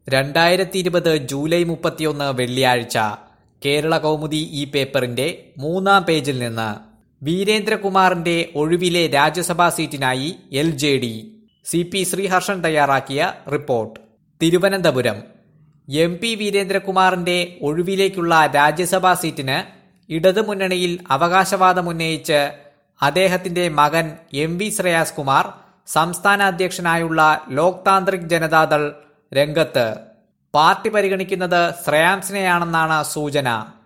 രണ്ടായിരത്തി ഇരുപത് ജൂലൈ മുപ്പത്തിയൊന്ന് വെള്ളിയാഴ്ച കേരള കൗമുദി ഈ പേപ്പറിന്റെ മൂന്നാം പേജിൽ നിന്ന് വീരേന്ദ്രകുമാറിന്റെ ഒഴിവിലെ രാജ്യസഭാ സീറ്റിനായി L J D C P Sreeharshan തയ്യാറാക്കിയ റിപ്പോർട്ട് തിരുവനന്തപുരം എം പി വീരേന്ദ്രകുമാറിന്റെ ഒഴിവിലേക്കുള്ള രാജ്യസഭാ സീറ്റിന് ഇടതുമുന്നണിയിൽ അവകാശവാദമുന്നയിച്ച് അദ്ദേഹത്തിന്റെ മകൻ എം വി ശ്രേയാസ് കുമാർ സംസ്ഥാന അധ്യക്ഷനായുള്ള ലോക് താന്ത്രിക് ജനതാദൾ രംഗത്ത് പാർട്ടി പരിഗണിക്കുന്നത് ശ്രേയാംസിനെയാണെന്നാണ് സൂചന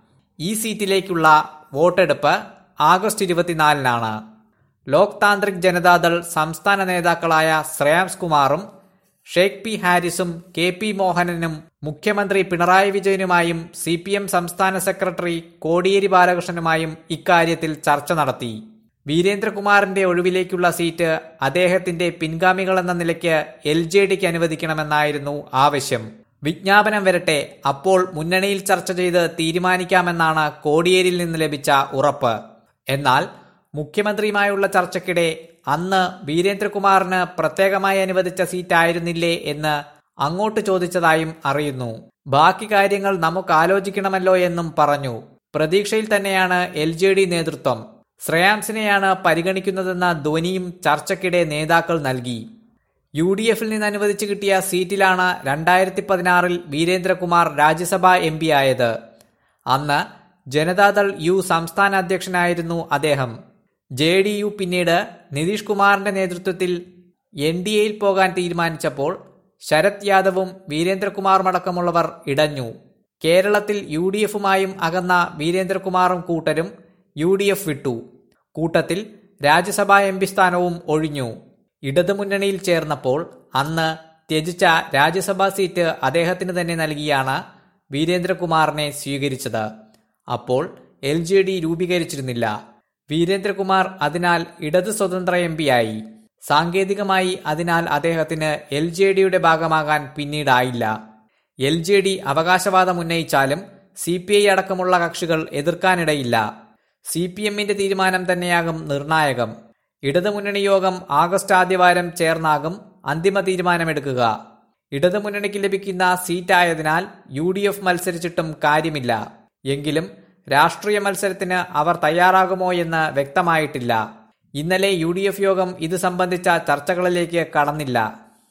ഈ സീറ്റിലേക്കുള്ള വോട്ടെടുപ്പ് ആഗസ്റ്റ് ഇരുപത്തിനാലിനാണ് ലോക് താന്ത്രിക് ജനതാദൾ സംസ്ഥാന നേതാക്കളായ ശ്രേയാംസ് കുമാറും ഷെയ്ഖ് പി ഹാരിസും കെ പി മോഹനനും മുഖ്യമന്ത്രി പിണറായി വിജയനുമായും സി പി എം സംസ്ഥാന സെക്രട്ടറി കോടിയേരി ബാലകൃഷ്ണനുമായും ഇക്കാര്യത്തിൽ ചർച്ച നടത്തി വീരേന്ദ്രകുമാറിന്റെ ഒഴിവിലേക്കുള്ള സീറ്റ് അദ്ദേഹത്തിന്റെ പിൻഗാമികളെന്ന നിലയ്ക്ക് എൽ ജെ ഡിക്ക് അനുവദിക്കണമെന്നായിരുന്നു ആവശ്യം വിജ്ഞാപനം വരട്ടെ അപ്പോൾ മുന്നണിയിൽ ചർച്ച ചെയ്ത് തീരുമാനിക്കാമെന്നാണ് കോടിയേരിയിൽ നിന്ന് ലഭിച്ച ഉറപ്പ് എന്നാൽ മുഖ്യമന്ത്രിയുമായുള്ള ചർച്ചയ്ക്കിടെ അന്ന് വീരേന്ദ്രകുമാറിന് പ്രത്യേകമായി അനുവദിച്ച സീറ്റായിരുന്നില്ലേ എന്ന് അങ്ങോട്ട് ചോദിച്ചതായും അറിയുന്നു ബാക്കി കാര്യങ്ങൾ നമുക്ക് ആലോചിക്കണമല്ലോ എന്നും പറഞ്ഞു പ്രതീക്ഷയിൽ തന്നെയാണ് എൽ ജെ ഡി നേതൃത്വം ശ്രേയാംസിനെയാണ് പരിഗണിക്കുന്നതെന്ന ധ്വനിയും ചർച്ചയ്ക്കിടെ നേതാക്കൾ നൽകി യു ഡി എഫിൽ നിന്ന് അനുവദിച്ചു കിട്ടിയ സീറ്റിലാണ് രണ്ടായിരത്തി പതിനാറിൽ വീരേന്ദ്രകുമാർ രാജ്യസഭാ എം പി ആയത് അന്ന് ജനതാദൾ യു സംസ്ഥാന അധ്യക്ഷനായിരുന്നു അദ്ദേഹം ജെ ഡി യു പിന്നീട് നിതീഷ് കുമാറിന്റെ നേതൃത്വത്തിൽ എൻ ഡി എയിൽ പോകാൻ തീരുമാനിച്ചപ്പോൾ ശരത് യാദവും വീരേന്ദ്രകുമാറുമടക്കമുള്ളവർ ഇടഞ്ഞു കേരളത്തിൽ യു ഡി എഫുമായും അകന്ന വീരേന്ദ്രകുമാറും കൂട്ടരും യു ഡി എഫ് വിട്ടു കൂട്ടത്തിൽ രാജ്യസഭാ എം പി സ്ഥാനവും ഒഴിഞ്ഞു ഇടതുമുന്നണിയിൽ ചേർന്നപ്പോൾ അന്ന് ത്യജിച്ച രാജ്യസഭാ സീറ്റ് അദ്ദേഹത്തിന് തന്നെ നൽകിയാണ് വീരേന്ദ്രകുമാറിനെ സ്വീകരിച്ചത് അപ്പോൾ എൽ ജെ ഡി രൂപീകരിച്ചിരുന്നില്ല വീരേന്ദ്രകുമാർ അതിനാൽ ഇടത് സ്വതന്ത്ര എം ആയി സാങ്കേതികമായി അതിനാൽ അദ്ദേഹത്തിന് എൽ ജെ ഡിയുടെ ഭാഗമാകാൻ പിന്നീടായില്ല എൽ ജെ ഡി അവകാശവാദം ഉന്നയിച്ചാലും സി പി ഐ അടക്കമുള്ള കക്ഷികൾ എതിർക്കാനിടയില്ല സി പി എമ്മിന്റെ തീരുമാനം തന്നെയാകും നിർണായകം ഇടതുമുന്നണി യോഗം ആഗസ്റ്റ് ആദ്യവാരം ചേർന്നാകും അന്തിമ തീരുമാനമെടുക്കുക ഇടതുമുന്നണിക്ക് ലഭിക്കുന്ന സീറ്റായതിനാൽ യു ഡി എഫ് മത്സരിച്ചിട്ടും കാര്യമില്ല എങ്കിലും രാഷ്ട്രീയ മത്സരത്തിന് അവർ തയ്യാറാകുമോ എന്ന് വ്യക്തമായിട്ടില്ല ഇന്നലെ യു യോഗം ഇത് സംബന്ധിച്ച ചർച്ചകളിലേക്ക് കടന്നില്ല